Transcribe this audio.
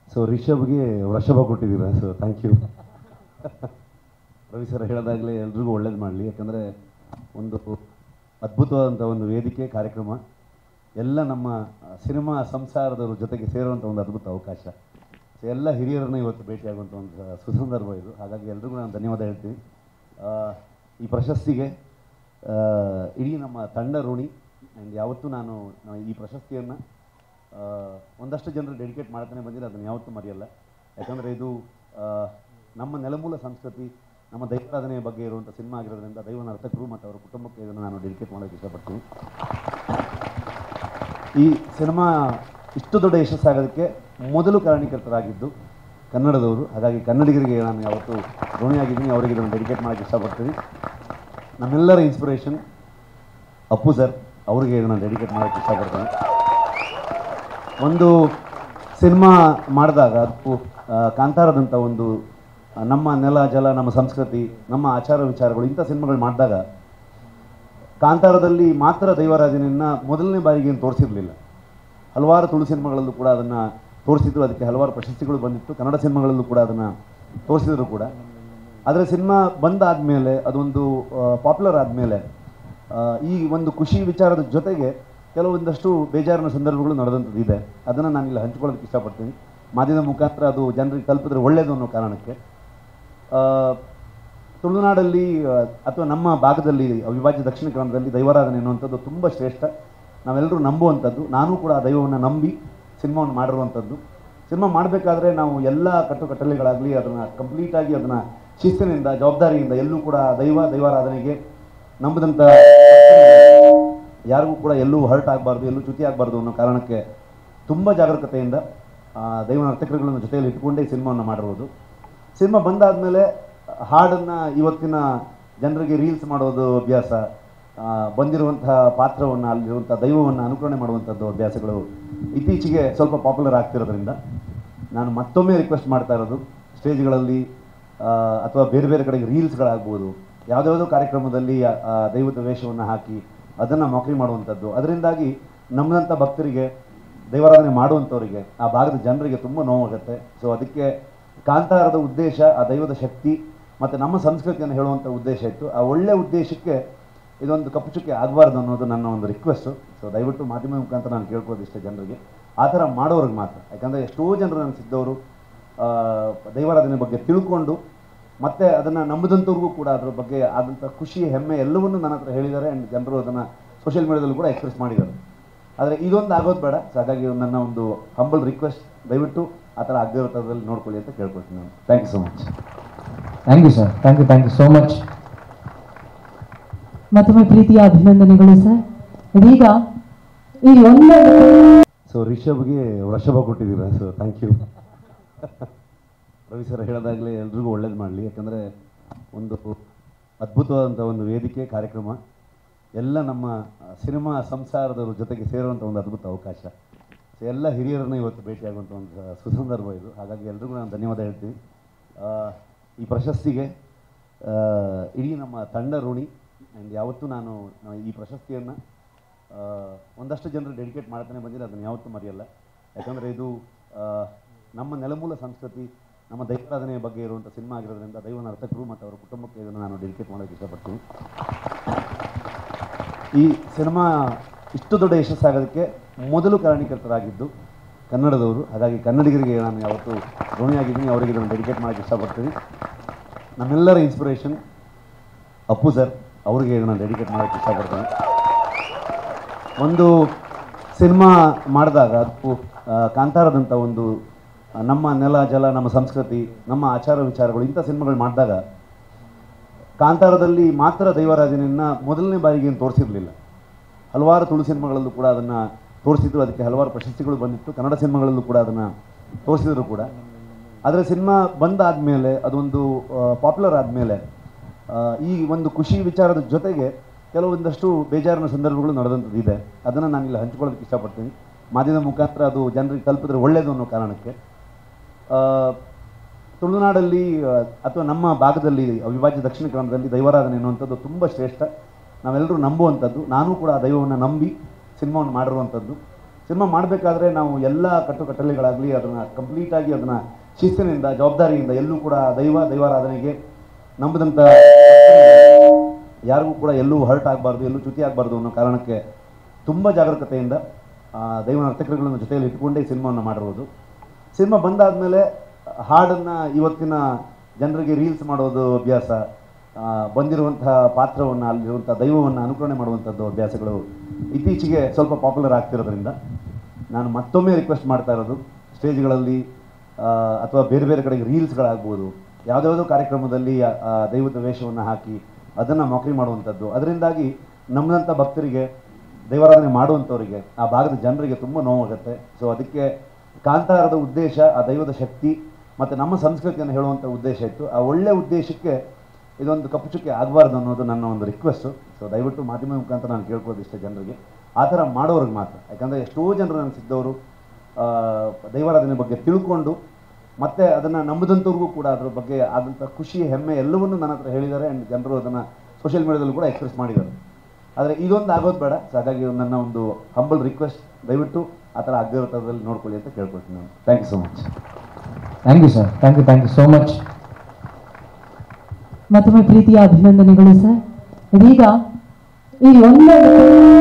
so ರಿಷಬ್ಗೆ ವೃಷಭ ಕೊಟ್ಟಿದ್ದೀರಾ so thank you Ravi sir ಹೇಳಿದಾಗಲೇ ಎಲ್ರಿಗೂ ಒಳ್ಳೇದು ಮಾಡಲಿ ಯಾಕಂದರೆ ಒಂದು ಅದ್ಭುತವಾದಂಥ ಒಂದು ವೇದಿಕೆ ಕಾರ್ಯಕ್ರಮ ಎಲ್ಲ ನಮ್ಮ ಸಿನಿಮಾ ಸಂಸಾರದವ್ರ ಜೊತೆಗೆ ಸೇರುವಂಥ ಒಂದು ಅದ್ಭುತ ಅವಕಾಶ ಸೊ ಎಲ್ಲ ಹಿರಿಯರನ್ನ ಇವತ್ತು ಭೇಟಿಯಾಗುವಂಥ ಒಂದು ಸುಸಂದರ್ಭ ಇದು ಹಾಗಾಗಿ ಎಲ್ರಿಗೂ ನಾನು ಧನ್ಯವಾದ ಹೇಳ್ತೀನಿ ಆ, ಈ ಪ್ರಶಸ್ತಿಗೆ ಆ, ಇಡೀ ನಮ್ಮ ತಂಡ ಋಣಿ ಆ್ಯಂಡ್ ಯಾವತ್ತೂ ನಾನು ನಾನು ಈ ಪ್ರಶಸ್ತಿಯನ್ನು ಒಂದಷ್ಟು ಜನರು ಡೆಡಿಕೇಟ್ ಮಾಡ್ತಾನೆ ಬಂದಿದ್ದು ಅದನ್ನು ಯಾವತ್ತೂ ಮರೆಯಲ್ಲ ಯಾಕಂದರೆ ಇದು ಆ, ನಮ್ಮ ನೆಲಮೂಲ ಸಂಸ್ಕೃತಿ ನಮ್ಮ ದೈವಾರಾಧನೆಯ ಬಗ್ಗೆ ಇರುವಂಥ ಸಿನಿಮಾ ಆಗಿರೋದ್ರಿಂದ ದೈವ ನರ್ತಕರು ಮತ್ತು ಅವರ ಕುಟುಂಬಕ್ಕೆ ಇದನ್ನು ನಾನು ಡೆಡಿಕೇಟ್ ಮಾಡೋಕ್ಕೆ ಇಷ್ಟಪಡ್ತೀನಿ ಈ ಸಿನಿಮಾ ಇಷ್ಟು ದೊಡ್ಡ ಯಶಸ್ಸಾಗೋದಕ್ಕೆ ಮೊದಲು ಕಾರಣೀಕರ್ತರಾಗಿದ್ದು ಕನ್ನಡದವರು ಹಾಗಾಗಿ ಕನ್ನಡಿಗರಿಗೆ ನಾನು ಯಾವತ್ತೂ ಋಣಿಯಾಗಿದ್ದೀನಿ ಅವರಿಗೆ ಇದನ್ನು ಡೆಡಿಕೇಟ್ ಮಾಡೋಕ್ಕೆ ಇಷ್ಟಪಡ್ತೀನಿ ನಮ್ಮೆಲ್ಲರ ಇನ್ಸ್ಪಿರೇಷನ್ ಅಪ್ಪು ಸರ್ ಅವರಿಗೆ ಇದನ್ನು ಡೆಡಿಕೇಟ್ ಮಾಡೋಕ್ಕೆ ಇಷ್ಟಪಡ್ತೀನಿ ಒಂದು ಸಿನಿಮಾ ಮಾಡಿದಾಗ ಅದು ಆ, ಕಾಂತಾರದಂಥ ಒಂದು ಆ, ನಮ್ಮ ನೆಲ ಜಲ ನಮ್ಮ ಸಂಸ್ಕೃತಿ ನಮ್ಮ ಆಚಾರ ವಿಚಾರಗಳು ಇಂಥ ಸಿನಿಮಾಗಳು ಮಾಡಿದಾಗ ಕಾಂತಾರದಲ್ಲಿ ಮಾತ್ರ ದೈವಾರಾಧನೆಯನ್ನು ಮೊದಲನೇ ಬಾರಿಗೆ ಏನು ತೋರಿಸಿರಲಿಲ್ಲ ಹಲವಾರು ತುಳು ಸಿನಿಮಾಗಳಲ್ಲೂ ಕೂಡ ಅದನ್ನು ತೋರಿಸಿದ್ರು ಅದಕ್ಕೆ ಹಲವಾರು ಪ್ರಶಸ್ತಿಗಳು ಬಂದಿತ್ತು ಕನ್ನಡ ಸಿನಿಮಾಗಳಲ್ಲೂ ಕೂಡ ಅದನ್ನು ತೋರಿಸಿದ್ರು ಕೂಡ ಆದರೆ ಸಿನಿಮಾ ಬಂದಾದಮೇಲೆ ಅದೊಂದು ಪಾಪ್ಯುಲರ್ ಆದಮೇಲೆ ಈ ಒಂದು ಖುಷಿ ವಿಚಾರದ ಜೊತೆಗೆ ಕೆಲವೊಂದಷ್ಟು ಬೇಜಾರಿನ ಸಂದರ್ಭಗಳು ನಡೆದಂಥದ್ದು ಇದೆ ಅದನ್ನು ನಾನಿಲ್ಲಿ ಹಂಚ್ಕೊಳ್ಳೋದಕ್ಕೆ ಇಷ್ಟಪಡ್ತೀನಿ ಮಾಧ್ಯಮದ ಮುಖಾಂತರ ಅದು ಜನರಿಗೆ ತಲುಪಿದ್ರೆ ಒಳ್ಳೆಯದು ಅನ್ನೋ ಕಾರಣಕ್ಕೆ ಆ, ತುಳುನಾಡಲ್ಲಿ ಆ, ಅಥವಾ ನಮ್ಮ ಭಾಗದಲ್ಲಿ ಅವಿಭಾಜ್ಯ ದಕ್ಷಿಣ ಕನ್ನಡದಲ್ಲಿ ದೈವಾರಾಧನೆ ಅನ್ನುವಂಥದ್ದು ತುಂಬ ಶ್ರೇಷ್ಠ ನಾವೆಲ್ಲರೂ ನಂಬುವಂಥದ್ದು ನಾನು ಕೂಡ ಆ ದೈವವನ್ನು ನಂಬಿ ಸಿನಿಮಾವನ್ನು ಮಾಡಿರುವಂಥದ್ದು ಸಿನಿಮಾ ಮಾಡಬೇಕಾದ್ರೆ ನಾವು ಎಲ್ಲ ಕಟ್ಟುಕಟ್ಟಲೆಗಳಾಗಲಿ ಅದನ್ನು ಕಂಪ್ಲೀಟಾಗಿ ಅದನ್ನು ಶಿಸ್ತಿನಿಂದ ಜವಾಬ್ದಾರಿಯಿಂದ ಎಲ್ಲೂ ಕೂಡ ದೈವ ದೈವಾರಾಧನೆಗೆ ನಂಬದಂಥ ಯಾರಿಗೂ ಕೂಡ ಎಲ್ಲೂ ಹರ್ಟ್ ಆಗಬಾರ್ದು ಎಲ್ಲೂ ಚ್ಯುತಿ ಆಗಬಾರ್ದು ಅನ್ನೋ ಕಾರಣಕ್ಕೆ ತುಂಬ ಜಾಗರೂಕತೆಯಿಂದ ಆ, ದೈವ ನರ್ತಕರುಗಳನ್ನು ಜೊತೆಯಲ್ಲಿ ಇಟ್ಕೊಂಡೇ ಈ ಸಿನಿಮಾವನ್ನು ಮಾಡಿರೋದು ಸಿನಿಮಾ ಬಂದಾದಮೇಲೆ ಹಾಡನ್ನು ಇವತ್ತಿನ ಜನರಿಗೆ ರೀಲ್ಸ್ ಮಾಡೋದು ಅಭ್ಯಾಸ ಆ, ಬಂದಿರುವಂತಹ ಪಾತ್ರವನ್ನು ಅಲ್ಲಿರುವಂಥ ದೈವವನ್ನು ಅನುಕರಣೆ ಮಾಡುವಂಥದ್ದು ಅಭ್ಯಾಸಗಳು ಇತ್ತೀಚೆಗೆ ಸ್ವಲ್ಪ ಪಾಪ್ಯುಲರ್ ಆಗ್ತಿರೋದ್ರಿಂದ ನಾನು ಮತ್ತೊಮ್ಮೆ ರಿಕ್ವೆಸ್ಟ್ ಮಾಡ್ತಾ ಇರೋದು ಸ್ಟೇಜ್ಗಳಲ್ಲಿ ಆ, ಅಥವಾ ಬೇರೆ ಬೇರೆ ಕಡೆಗೆ ರೀಲ್ಸ್ಗಳಾಗ್ಬೋದು ಯಾವುದ್ಯಾವುದೋ ಕಾರ್ಯಕ್ರಮದಲ್ಲಿ ಆ, ಆ ದೈವದ ವೇಷವನ್ನು ಹಾಕಿ ಅದನ್ನು ಮೋಕರಿ ಮಾಡುವಂಥದ್ದು ಅದರಿಂದಾಗಿ ನಮ್ಮದಂಥ ಭಕ್ತರಿಗೆ ದೈವಾರಾಧನೆ ಮಾಡುವಂಥವರಿಗೆ ಆ ಭಾಗದ ಜನರಿಗೆ ತುಂಬ ನೋವಾಗುತ್ತೆ ಸೊ ಅದಕ್ಕೆ ಕಾಂತಾರದ ಉದ್ದೇಶ ಆ ದೈವದ ಶಕ್ತಿ ಮತ್ತು ನಮ್ಮ ಸಂಸ್ಕೃತಿಯನ್ನು ಹೇಳುವಂಥ ಉದ್ದೇಶ ಇತ್ತು ಆ ಒಳ್ಳೆಯ ಉದ್ದೇಶಕ್ಕೆ ಇದೊಂದು ಕಪ್ಪು ಚುಕ್ಕೆ ಆಗಬಾರ್ದು ಅನ್ನೋದು ನನ್ನ ಒಂದು ರಿಕ್ವೆಸ್ಟು ಸೊ ದಯವಿಟ್ಟು ಮಾಧ್ಯಮ ಮುಖಾಂತರ ನಾನು ಕೇಳ್ಕೊಳ್ಳೋದು ಇಷ್ಟೇ ಜನರಿಗೆ ಆ ಥರ ಮಾಡೋರಿಗೆ ಮಾತ್ರ ಯಾಕಂದರೆ ಎಷ್ಟೋ ಜನರು ನನಗೆ ಸಿದ್ದವರು ಆ, ದೈವಾರಾಧನೆ ಬಗ್ಗೆ ತಿಳ್ಕೊಂಡು ಮತ್ತೆ ಅದನ್ನು ನಂಬದಂಥವ್ರಿಗೂ ಕೂಡ ಅದ್ರ ಬಗ್ಗೆ ಆದಂಥ ಖುಷಿ ಹೆಮ್ಮೆ ಎಲ್ಲವನ್ನೂ ನನ್ನ ಹತ್ರ ಹೇಳಿದ್ದಾರೆ ಆ್ಯಂಡ್ ಜನರು ಅದನ್ನು ಸೋಷಿಯಲ್ ಮೀಡಿಯಾದಲ್ಲೂ ಕೂಡ ಎಕ್ಸ್ಪ್ರೆಸ್ ಮಾಡಿದ್ದಾರೆ ಆದರೆ ಇದೊಂದು ಆಗೋದು ಬೇಡ ಸೊ ಹಾಗಾಗಿ ನನ್ನ ಒಂದು ಹಂಬಲ್ ರಿಕ್ವೆಸ್ಟ್ ದಯವಿಟ್ಟು ಆ ಥರ ಆಗದೇ ಇರೋ ಥರದಲ್ಲಿ ನೋಡ್ಕೊಳ್ಳಿ ಅಂತ ಕೇಳ್ಕೊಳ್ತೀನಿ ನಾನು thank you so much thank you sir thank you thank you so much ಮತ್ತೊಮ್ಮೆ ಪ್ರೀತಿಯ ಅಭಿನಂದನೆಗಳು ಸರ್ ಇದೀಗ ಈ ಒಂದು ಸೊ ರಿಷಬ್ಗೆ ವೃಷಭ ಕೊಟ್ಟಿದ್ದೀರಾ so thank you Ravi sir ಹೇಳಿದಾಗಲೇ ಎಲ್ರಿಗೂ ಒಳ್ಳೇದು ಮಾಡಲಿ ಯಾಕಂದರೆ ಒಂದು ಅದ್ಭುತವಾದಂಥ ಒಂದು ವೇದಿಕೆ ಕಾರ್ಯಕ್ರಮ ಎಲ್ಲ ನಮ್ಮ ಸಿನಿಮಾ ಸಂಸಾರದವ್ರ ಜೊತೆಗೆ ಸೇರುವಂಥ ಒಂದು ಅದ್ಭುತ ಅವಕಾಶ ಸೊ ಎಲ್ಲ ಹಿರಿಯರನ್ನ ಇವತ್ತು ಭೇಟಿಯಾಗುವಂಥ ಒಂದು ಸುಸಂದರ್ಭ ಇದು ಹಾಗಾಗಿ ಎಲ್ರಿಗೂ ನಾನು ಧನ್ಯವಾದ ಹೇಳ್ತೀನಿ ಆ, ಈ ಪ್ರಶಸ್ತಿಗೆ ಆ, ಇಡೀ ನಮ್ಮ ತಂಡ ಋಣಿ ಆ್ಯಂಡ್ ಯಾವತ್ತೂ ನಾನು ನಾನು ಈ ಪ್ರಶಸ್ತಿಯನ್ನು ಆ, ಒಂದಷ್ಟು ಜನರು ಡೆಡಿಕೇಟ್ ಮಾಡ್ತಾನೆ ಬಂದಿದ್ದು ಅದನ್ನು ಯಾವತ್ತೂ ಮರೆಯಲ್ಲ ಯಾಕಂದರೆ ಇದು ಆ, ನಮ್ಮ ನೆಲಮೂಲ ಸಂಸ್ಕೃತಿ ನಮ್ಮ ದೈವಾರಾಧನೆಯ ಬಗ್ಗೆ ಇರುವಂಥ ಸಿನಿಮಾ ಆಗಿರೋದ್ರಿಂದ ದೈವ ನರ್ತಕರು ಮತ್ತು ಅವರ ಕುಟುಂಬಕ್ಕೆ ಇದನ್ನು ನಾನು ಡೆಡಿಕೇಟ್ ಮಾಡೋಕ್ಕೆ ಇಷ್ಟಪಡ್ತೀನಿ ಈ ಸಿನಿಮಾ ಇಷ್ಟು ದೊಡ್ಡ ಯಶಸ್ಸಾಗೋದಕ್ಕೆ ಮೊದಲು ಕಾರಣೀಕರ್ತರಾಗಿದ್ದು ಕನ್ನಡದವರು ಹಾಗಾಗಿ ಕನ್ನಡಿಗರಿಗೆ ನಾನು ಯಾವತ್ತೂ ಋಣಿಯಾಗಿದ್ದೀನಿ ಅವರಿಗೆ ಇದನ್ನು ಡೆಡಿಕೇಟ್ ಮಾಡೋಕ್ಕೆ ಇಷ್ಟಪಡ್ತೀನಿ ನಮ್ಮೆಲ್ಲರ ಇನ್ಸ್ಪಿರೇಷನ್ ಅಪ್ಪು ಸರ್ ಅವರಿಗೆ ಇದನ್ನು ಡೆಡಿಕೇಟ್ ಮಾಡೋಕ್ಕೆ ಇಷ್ಟಪಡ್ತೀನಿ ಒಂದು ಸಿನಿಮಾ ಮಾಡಿದಾಗ ಅದು ಆ, ಕಾಂತಾರದಂಥ ಒಂದು ಆ, ನಮ್ಮ ನೆಲ ಜಲ ನಮ್ಮ ಸಂಸ್ಕೃತಿ ನಮ್ಮ ಆಚಾರ ವಿಚಾರಗಳು ಇಂಥ ಸಿನಿಮಾಗಳು ಮಾಡಿದಾಗ ಕಾಂತಾರದಲ್ಲಿ ಮಾತ್ರ ದೈವಾರಾಧನೆಯನ್ನು ಮೊದಲನೇ ಬಾರಿಗೆ ಏನು ತೋರಿಸಿರಲಿಲ್ಲ ಹಲವಾರು ತುಳು ಸಿನಿಮಾಗಳಲ್ಲೂ ಕೂಡ ಅದನ್ನು ತೋರಿಸಿದ್ರು ಅದಕ್ಕೆ ಹಲವಾರು ಪ್ರಶಸ್ತಿಗಳು ಬಂದಿತ್ತು ಕನ್ನಡ ಸಿನಿಮಾಗಳಲ್ಲೂ ಕೂಡ ಅದನ್ನು ತೋರಿಸಿದ್ರು ಕೂಡ ಆದರೆ ಸಿನಿಮಾ ಬಂದಾದಮೇಲೆ ಅದೊಂದು ಪಾಪ್ಯುಲರ್ ಆದಮೇಲೆ ಈ ಒಂದು ಖುಷಿ ವಿಚಾರದ ಜೊತೆಗೆ ಕೆಲವೊಂದಷ್ಟು ಬೇಜಾರಿನ ಸಂದರ್ಭಗಳು ನಡೆದಂಥದ್ದು ಇದೆ ಅದನ್ನು ನಾನಿಲ್ಲಿ ಹಂಚ್ಕೊಳ್ಳೋದಕ್ಕೆ ಇಷ್ಟಪಡ್ತೀನಿ ಮಾಧ್ಯಮದ ಮುಖಾಂತರ ಅದು ಜನರಿಗೆ ತಲುಪಿದ್ರೆ ಒಳ್ಳೆಯದು ಅನ್ನೋ ಕಾರಣಕ್ಕೆ ಆ, ತುಳುನಾಡಲ್ಲಿ ಆ, ಅಥವಾ ನಮ್ಮ ಭಾಗದಲ್ಲಿ ಅವಿಭಾಜ್ಯ ದಕ್ಷಿಣ ಕನ್ನಡದಲ್ಲಿ ದೈವಾರಾಧನೆ ಅನ್ನುವಂಥದ್ದು ತುಂಬ ಶ್ರೇಷ್ಠ ನಾವೆಲ್ಲರೂ ನಂಬುವಂಥದ್ದು ನಾನು ಕೂಡ ಆ ದೈವವನ್ನು ನಂಬಿ ಸಿನಿಮಾವನ್ನು ಮಾಡಿರುವಂಥದ್ದು ಸಿನಿಮಾ ಮಾಡಬೇಕಾದ್ರೆ ನಾವು ಎಲ್ಲ ಕಟ್ಟುಕಟ್ಟಳೆಗಳಾಗಲಿ ಅದನ್ನು ಕಂಪ್ಲೀಟಾಗಿ ಅದನ್ನು ಶಿಸ್ತಿನಿಂದ ಜವಾಬ್ದಾರಿಯಿಂದ ಎಲ್ಲೂ ಕೂಡ ದೈವ ದೈವಾರಾಧನೆಗೆ ನಂಬಿದಂಥ ಯಾರಿಗೂ ಕೂಡ ಎಲ್ಲೂ ಹರ್ಟ್ ಆಗಬಾರ್ದು ಎಲ್ಲೂ ಚ್ಯುತಿ ಆಗಬಾರ್ದು ಅನ್ನೋ ಕಾರಣಕ್ಕೆ ತುಂಬ ಜಾಗರೂಕತೆಯಿಂದ ಆ, ದೈವ ನರ್ತಕರುಗಳನ್ನು ಜೊತೆಯಲ್ಲಿ ಇಟ್ಕೊಂಡೇ ಈ ಸಿನಿಮಾವನ್ನು ಮಾಡಿರೋದು ಸಿನಿಮಾ ಬಂದಾದಮೇಲೆ ಹಾಡನ್ನು ಇವತ್ತಿನ ಜನರಿಗೆ ರೀಲ್ಸ್ ಮಾಡೋದು ಅಭ್ಯಾಸ ಆ, ಬಂದಿರುವಂತಹ ಪಾತ್ರವನ್ನು ಅಲ್ಲಿರುವಂಥ ದೈವವನ್ನು ಅನುಕರಣೆ ಮಾಡುವಂಥದ್ದು ಅಭ್ಯಾಸಗಳು ಇತ್ತೀಚೆಗೆ ಸ್ವಲ್ಪ ಪಾಪ್ಯುಲರ್ ಆಗ್ತಿರೋದ್ರಿಂದ ನಾನು ಮತ್ತೊಮ್ಮೆ ರಿಕ್ವೆಸ್ಟ್ ಮಾಡ್ತಾ ಇರೋದು ಸ್ಟೇಜ್ಗಳಲ್ಲಿ ಅಥವಾ ಬೇರೆ ಬೇರೆ ಕಡೆಗೆ ರೀಲ್ಸ್ಗಳಾಗ್ಬೋದು ಯಾವುದ್ಯಾವುದೋ ಕಾರ್ಯಕ್ರಮದಲ್ಲಿ ಆ- ಆ ದೈವದ ವೇಷವನ್ನು ಹಾಕಿ ಅದನ್ನು ಮೋಕರಿ ಮಾಡುವಂಥದ್ದು ಅದರಿಂದಾಗಿ ನಮ್ಮದಂಥ ಭಕ್ತರಿಗೆ ದೈವಾರಾಧನೆ ಮಾಡುವಂಥವರಿಗೆ ಆ ಭಾಗದ ಜನರಿಗೆ ತುಂಬ ನೋವಾಗುತ್ತೆ ಸೊ ಅದಕ್ಕೆ ಕಾಂತಾರದ ಉದ್ದೇಶ ಆ ದೈವದ ಶಕ್ತಿ ಮತ್ತು ನಮ್ಮ ಸಂಸ್ಕೃತಿಯನ್ನು ಹೇಳುವಂಥ ಉದ್ದೇಶ ಇತ್ತು ಆ ಒಳ್ಳೆಯ ಉದ್ದೇಶಕ್ಕೆ ಇದೊಂದು ಕಪ್ಪು ಚುಕ್ಕೆ ಆಗಬಾರ್ದು ಅನ್ನೋದು ನನ್ನ ಒಂದು ರಿಕ್ವೆಸ್ಟು ಸೊ ದಯವಿಟ್ಟು ಮಾಧ್ಯಮ ಮುಖಾಂತರ ನಾನು ಕೇಳ್ಬೋದು ಇಷ್ಟೇ ಜನರಿಗೆ ಆ ಥರ ಮಾಡೋರಿಗೆ ಮಾತ್ರ ಯಾಕಂದರೆ ಎಷ್ಟೋ ಜನರು ನನಗೆ ಸಿದ್ದವರು ದೈವಾರಾಧನೆ ಬಗ್ಗೆ ತಿಳ್ಕೊಂಡು ಮತ್ತೆ ಅದನ್ನು ನಂಬದಂಥವ್ರಿಗೂ ಕೂಡ ಅದ್ರ ಬಗ್ಗೆ ಆದಂಥ ಖುಷಿ ಹೆಮ್ಮೆ ಎಲ್ಲವನ್ನೂ ನನ್ನ ಹತ್ರ ಹೇಳಿದ್ದಾರೆ ಆ್ಯಂಡ್ ಜನರು ಅದನ್ನು ಸೋಷಿಯಲ್ ಮೀಡಿಯಾದಲ್ಲೂ ಕೂಡ ಎಕ್ಸ್ಪ್ರೆಸ್ ಮಾಡಿದ್ದಾರೆ ಆದರೆ ಇದೊಂದು ಆಗೋದು ಬೇಡ ಸೊ ಹಾಗಾಗಿ ನನ್ನ ಒಂದು ಹಂಬಲ್ ರಿಕ್ವೆಸ್ಟ್ ದಯವಿಟ್ಟು ಆ ಥರ ಆಗದೇ ಇರೋ ಥರದಲ್ಲಿ ನೋಡ್ಕೊಳ್ಳಿ ಅಂತ ಕೇಳ್ಕೊಳ್ತೀನಿ ನಾನು thank you so much thank you sir thank you thank you so much ಮತ್ತೊಮ್ಮೆ ಪ್ರೀತಿಯ ಅಭಿನಂದನೆಗಳು ಸರ್ ಇದೀಗ ಈ ಒಂದು